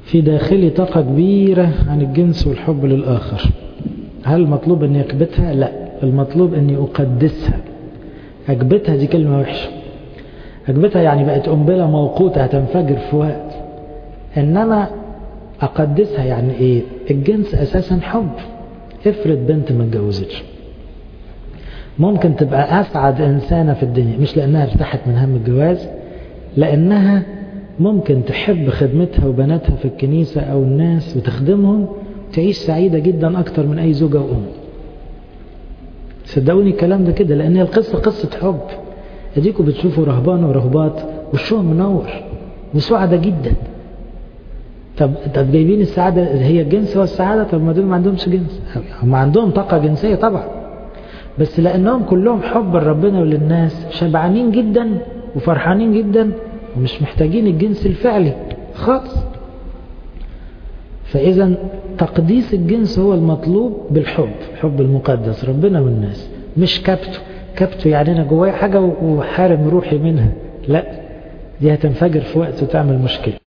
في داخلي طاقة كبيرة عن الجنس والحب للآخر هل مطلوب أن يكبتها؟ لا المطلوب أني أقدسها أكبتها دي كلمة وحشة أكبتها يعني بقت قنبلة موقوتة هتنفجر في وقت إنما أقدسها يعني إيه الجنس أساسا حب افرض بنت ما اتجوزتش ممكن تبقى أسعد إنسانة في الدنيا مش لأنها ارتاحت من هم الجواز لأنها ممكن تحب خدمتها وبناتها في الكنيسة أو الناس وتخدمهم تعيش سعيدة جدا أكتر من أي زوجة وأم صدقوني الكلام ده كده لأن القصة قصة حب اديكم بتشوفوا رهبان ورهبات وشهم منور وسعدة جدا طب طب جايبين السعادة هي الجنس هو السعادة طب ما دول ما عندهمش جنس هم عندهم طاقة جنسية طبعا بس لأنهم كلهم حب لربنا وللناس شبعانين جدا وفرحانين جدا ومش محتاجين الجنس الفعلي خالص فإذا تقديس الجنس هو المطلوب بالحب الحب المقدس ربنا والناس مش كبته كبته يعني أنا جوايا حاجة وحارم روحي منها لا دي هتنفجر في وقت وتعمل مشكلة